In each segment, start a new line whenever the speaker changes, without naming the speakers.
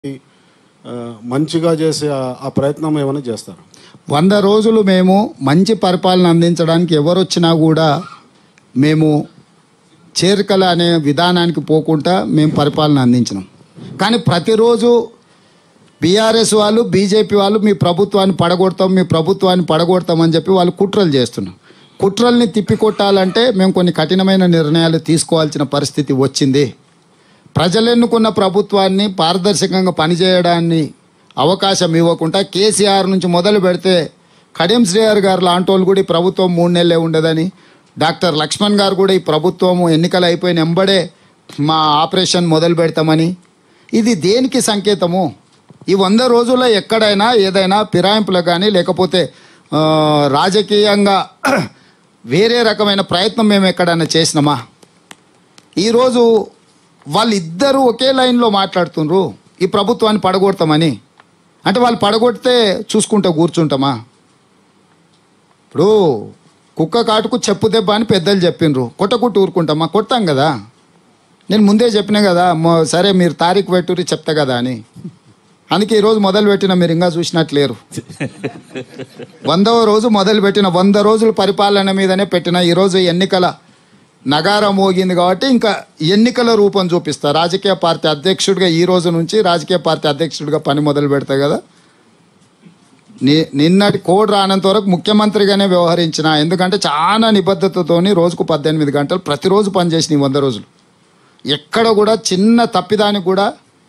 ఆ, మంచిగా చేసే ఆ- ఆ ప్రయత్నం ఏమైనా చేస్తారు
వంద రోజులు మేము మంచి పరిపాలన అందించడానికి ఎవరొచ్చినా కూడా మేము చేరికల అనే విధానానికి పోకుండా మేము పరిపాలన అందించినాం కానీ ప్రతిరోజు బీఆర్ఎస్ వాళ్ళు బీజేపీ వాళ్ళు మీ ప్రభుత్వాన్ని పడగొడతాం మీ ప్రభుత్వాన్ని పడగొడతామని చెప్పి వాళ్ళు కుట్రలు చేస్తున్నారు కుట్రల్ని తిప్పికొట్టాలంటే మేము కొన్ని కఠినమైన నిర్ణయాలు తీసుకోవాల్సిన పరిస్థితి వచ్చింది ప్రజలు ఎన్నుకున్న ప్రభుత్వాన్ని పారదర్శకంగా పనిచేయడాన్ని అవకాశం ఇవ్వకుండా కేసీఆర్ నుంచి మొదలు పెడితే కడియం శ్రీఆర్ గారు లాంటి వాళ్ళు కూడా ఈ ప్రభుత్వం మూడు నెలలే ఉండదని డాక్టర్ లక్ష్మణ్ గారు కూడా ఈ ప్రభుత్వం ఎన్నికలు అయిపోయిన ఎంబడే మా ఆపరేషన్ మొదలు పెడతామని ఇది దేనికి సంకేతము ఈ వంద రోజుల్లో ఎక్కడైనా ఏదైనా ఫిరాయింపులకు కానీ లేకపోతే ఆ, రాజకీయంగా వేరే రకమైన ప్రయత్నం మేము ఎక్కడైనా చేసినామా ఈరోజు వాళ్ళిద్దరూ ఒకే లైన్లో మాట్లాడుతుండ్రు ఈ ప్రభుత్వాన్ని పడగొడతామని అంటే వాళ్ళు పడగొడితే చూసుకుంటూ కూర్చుంటామా ఇప్పుడు కుక్క కాటుకు చెప్పు దెబ్బ అని పెద్దలు చెప్పిండ్రు కొట్టకుట్టు ఊరుకుంటామా కొడతాం కదా నేను ముందే చెప్పినా కదా మొ- సరే మీరు తారీఖు పెట్టుర్రి చెప్తా కదా అని అందుకే ఈరోజు మొదలు పెట్టిన మీరు ఇంకా చూసినట్లేరు వందవ రోజు మొదలు పెట్టిన వంద రోజుల పరిపాలన మీదనే పెట్టిన ఈరోజు ఎన్నికల నగారం మోగింది కాబట్టి ఇంకా ఎన్నికల రూపం చూపిస్తా రాజకీయ పార్టీ అధ్యక్షుడిగా ఈ రోజు నుంచి రాజకీయ పార్టీ అధ్యక్షుడిగా పని మొదలు పెడతా కదా ని నిన్నటి కోడ్ రానంత వరకు ముఖ్యమంత్రిగానే వ్యవహరించిన ఎందుకంటే చాలా నిబద్ధతతోని రోజుకు పద్దెనిమిది గంటలు ప్రతిరోజు పనిచేసిన ఈ వంద రోజులు ఎక్కడ కూడా చిన్న తప్పిదానికి కూడా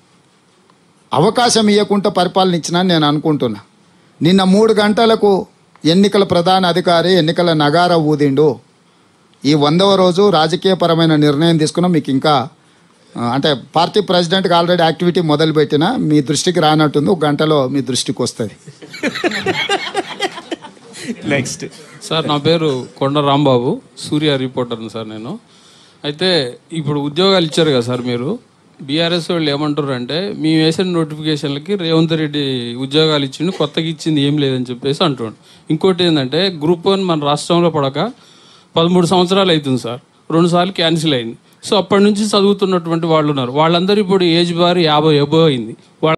అవకాశం ఇవ్వకుండా పరిపాలన ఇచ్చినా నేను అనుకుంటున్నా నిన్న మూడు గంటలకు ఎన్నికల ప్రధాన అధికారి ఎన్నికల నగార ఊదిండు ఈ వందవ రోజు రాజకీయపరమైన నిర్ణయం తీసుకున్నాం మీకు ఇంకా ఆ, అంటే పార్టీ ప్రెసిడెంట్కి ఆల్రెడీ యాక్టివిటీ మొదలుపెట్టిన మీ దృష్టికి రానట్టుంది ఒక గంటలో మీ దృష్టికి వస్తుంది
నెక్స్ట్
సార్ నా పేరు కొండ రాంబాబు సూర్య రిపోర్టర్ని సార్ నేను అయితే ఇప్పుడు ఉద్యోగాలు ఇచ్చారు కదా సార్ మీరు బీఆర్ఎస్ వాళ్ళు ఏమంటారు అంటే మేము వేసిన నోటిఫికేషన్లకి రేవంత్ రెడ్డి ఉద్యోగాలు ఇచ్చిండు కొత్తగా ఇచ్చింది ఏం లేదని చెప్పేసి అంటుండు ఇంకోటి ఏంటంటే గ్రూప్ వన్ మన రాష్ట్రంలో పడక పదమూడు సంవత్సరాలు అవుతుంది సార్ రెండు సార్లు క్యాన్సిల్ అయింది సో అప్పటి నుంచి చదువుతున్నటువంటి వాళ్ళు ఉన్నారు వాళ్ళందరూ ఇప్పుడు ఏజ్ బార్ యాభై ఎబో అయింది వాళ్ళ